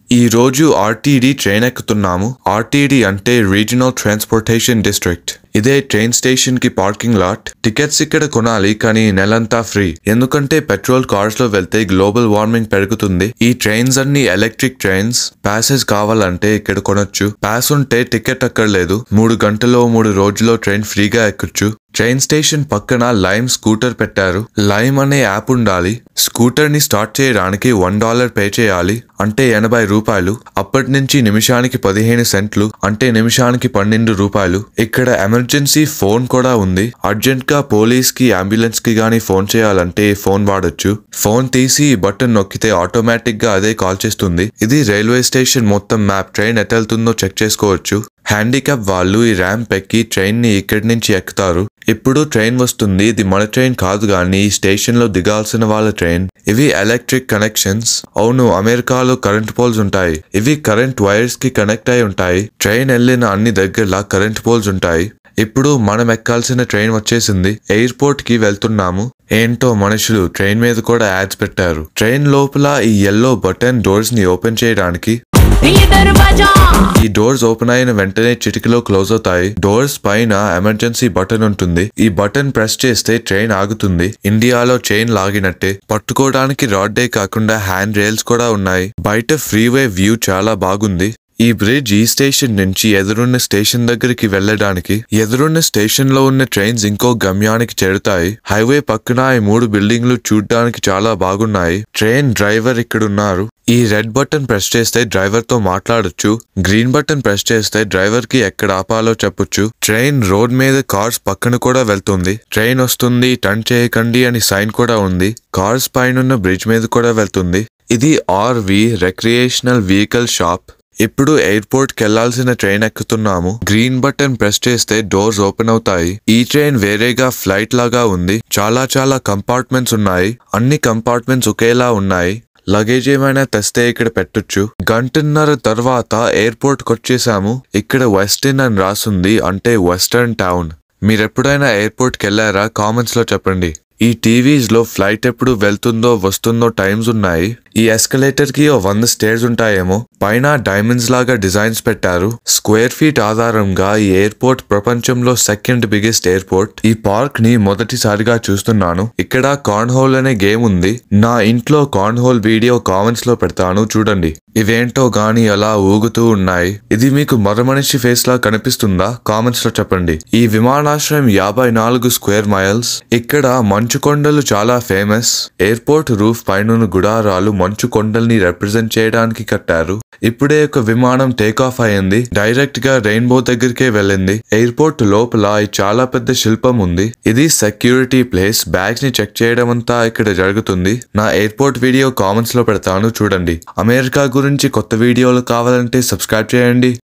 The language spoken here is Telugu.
ఈ రోజు ఆర్టీడీ ట్రైన్ ఎక్కుతున్నాము ఆర్టీడీ అంటే రీజనల్ ట్రాన్స్పోర్టేషన్ డిస్ట్రిక్ట్ ఇదే ట్రైన్ స్టేషన్ కి పార్కింగ్ లాట్ టికెట్స్ ఇక్కడ కొనాలి కానీ నెలంతా ఫ్రీ ఎందుకంటే పెట్రోల్ కార్స్ లో వెళ్తే గ్లోబల్ వార్మింగ్ పెరుగుతుంది ఈ ట్రైన్స్ అన్ని ఎలక్ట్రిక్ ట్రైన్స్ ప్యాసేజ్ కావాలంటే ఇక్కడ కొనొచ్చు పాస్ ఉంటే టికెట్ అక్కర్లేదు మూడు గంటలో మూడు రోజుల్లో ట్రైన్ ఫ్రీగా ఎక్కొచ్చు ట్రైన్ స్టేషన్ పక్కన లైమ్ స్కూటర్ పెట్టారు లైమ్ అనే యాప్ ఉండాలి స్కూటర్ ని స్టార్ట్ చేయడానికి వన్ డాలర్ పే చేయాలి అంటే ఎనభై రూపాయలు అప్పటి నుంచి నిమిషానికి పదిహేను సెంట్లు అంటే నిమిషానికి పన్నెండు రూపాయలు ఇక్కడ ఎమర్జెన్సీ ఫోన్ కూడా ఉంది అర్జెంట్ గా పోలీస్ కి అంబులెన్స్ కి గానీ ఫోన్ చేయాలంటే ఈ ఫోన్ వాడొచ్చు ఫోన్ తీసి ఈ బటన్ నొక్కితే ఆటోమేటిక్ గా అదే కాల్ చేస్తుంది ఇది రైల్వే స్టేషన్ మొత్తం మ్యాప్ ట్రైన్ ఎటెళ్తుందో చెక్ చేసుకోవచ్చు హ్యాండిక్యాప్ వాళ్ళు ఈ ర్యాంప్ ఎక్కి ట్రైన్ ని ఇక్కడి నుంచి ఎక్కుతారు ఇప్పుడు ట్రైన్ వస్తుంది ఇది మన ట్రైన్ కాదు కానీ ఈ స్టేషన్ లో దిగాల్సిన వాళ్ళ ట్రైన్ ఇవి ఎలక్ట్రిక్ కనెక్షన్స్ అవును అమెరికాలో కరెంట్ పోల్స్ ఉంటాయి ఇవి కరెంట్ వైర్స్ కి కనెక్ట్ అయి ఉంటాయి ట్రైన్ వెళ్ళిన అన్ని దగ్గరలా కరెంట్ పోల్స్ ఉంటాయి ఇప్పుడు మనం ఎక్కాల్సిన ట్రైన్ వచ్చేసింది ఎయిర్పోర్ట్ కి వెళ్తున్నాము ఏంటో మనుషులు ట్రైన్ మీద కూడా యాడ్స్ పెట్టారు ట్రైన్ లోపల ఈ ఎల్లో బటన్ డోర్స్ ని ఓపెన్ చేయడానికి ये दरवाजा ఈ డోర్స్ ఓపెన్ అయిన వెంటనే చిటికలో క్లోజ్ అవుతాయి డోర్స్ పైన ఎమర్జెన్సీ బటన్ ఉంటుంది ఈ బటన్ ప్రెస్ చేస్తే ట్రైన్ ఆగుతుంది ఇండియాలో చైన్ లాగినట్టే పట్టుకోవడానికి రాడ్డే కాకుండా హ్యాండ్ రైల్స్ కూడా ఉన్నాయి బయట ఫ్రీవే వ్యూ చాలా బాగుంది ఈ బ్రిడ్జ్ ఈ స్టేషన్ నుంచి ఎదురున్న స్టేషన్ దగ్గరికి వెళ్ళడానికి ఎదురున్న స్టేషన్ లో ఉన్న ట్రైన్స్ ఇంకో గమ్యానికి చేరుతాయి హైవే పక్కన ఈ మూడు బిల్డింగ్లు చూడడానికి చాలా బాగున్నాయి ట్రైన్ డ్రైవర్ ఇక్కడ ఉన్నారు ఈ రెడ్ బటన్ ప్రెస్ చేస్తే డ్రైవర్ తో మాట్లాడొచ్చు గ్రీన్ బటన్ ప్రెస్ చేస్తే డ్రైవర్ కి ఎక్కడ ఆపాలో చెప్పొచ్చు ట్రైన్ రోడ్ మీద కార్స్ పక్కన కూడా వెళ్తుంది ట్రైన్ వస్తుంది టర్న్ చేయకండి అని సైన్ కూడా ఉంది కార్స్ పైనున్న బ్రిడ్జ్ మీద కూడా వెళ్తుంది ఇది ఆర్వి రెక్రియేషనల్ వెహికల్ షాప్ ఇప్పుడు ఎయిర్పోర్ట్ కెళ్లాల్సిన ట్రైన్ ఎక్కుతున్నాము గ్రీన్ బటన్ ప్రెస్ చేస్తే డోర్స్ ఓపెన్ అవుతాయి ఈ ట్రైన్ వేరేగా ఫ్లైట్ లాగా ఉంది చాలా చాలా కంపార్ట్మెంట్స్ ఉన్నాయి అన్ని కంపార్ట్మెంట్స్ ఒకేలా ఉన్నాయి లగేజ్ ఏమైనా తెస్తే ఇక్కడ పెట్టొచ్చు గంటన్నర తర్వాత ఎయిర్పోర్ట్ వచ్చేసాము ఇక్కడ వెస్టర్న్ అని రాసుంది అంటే వెస్టర్న్ టౌన్ మీరెప్పుడైనా ఎయిర్పోర్ట్కి వెళ్ళారా కామెంట్స్ లో చెప్పండి ఈ టీవీస్ లో ఫ్లైట్ ఎప్పుడు వెళ్తుందో వస్తుందో టైమ్స్ ఉన్నాయి ఈ ఎస్కలేటర్ కి ఓ వంద స్టేర్స్ ఉంటాయేమో పైన డైమండ్స్ లాగా డిజైన్స్ పెట్టారు స్క్వేర్ ఫీట్ ఆధారంగా ఈ ఎయిర్పోర్ట్ ప్రపంచంలో సెకండ్ బిగ్గెస్ట్ ఎయిర్పోర్ట్ ఈ పార్క్ ని మొదటిసారిగా చూస్తున్నాను ఇక్కడ కార్న్ హోల్ అనే గేమ్ ఉంది నా ఇంట్లో కార్న్ హోల్ వీడియో కామెంట్స్ లో పెడతాను చూడండి ఇవేంటో గాని అలా ఊగుతూ ఉన్నాయి ఇది మీకు మరో మనిషి ఫేస్ లా కనిపిస్తుందా కామెంట్స్ లో చెప్పండి ఈ విమానాశ్రయం యాభై నాలుగు స్క్వేర్ మైల్స్ ఇక్కడ మంచు కొండలు చాలా ఫేమస్ ఎయిర్పోర్ట్ రూఫ్ పైన గుడారాలు మంచు కొండల్ని రిప్రజెంట్ చేయడానికి కట్టారు ఇప్పుడే ఒక విమానం టేక్ ఆఫ్ అయింది డైరెక్ట్ గా రెయిన్బో దగ్గరికే వెళ్ళింది ఎయిర్పోర్ట్ లోపల ఈ చాలా పెద్ద శిల్పం ఉంది ఇది సెక్యూరిటీ ప్లేస్ బ్యాగ్స్ ని చెక్ చేయడం అంతా ఇక్కడ జరుగుతుంది నా ఎయిర్పోర్ట్ వీడియో కామెంట్స్ లో పెడతాను చూడండి అమెరికా గురించి కొత్త వీడియోలు కావాలంటే సబ్స్క్రైబ్ చేయండి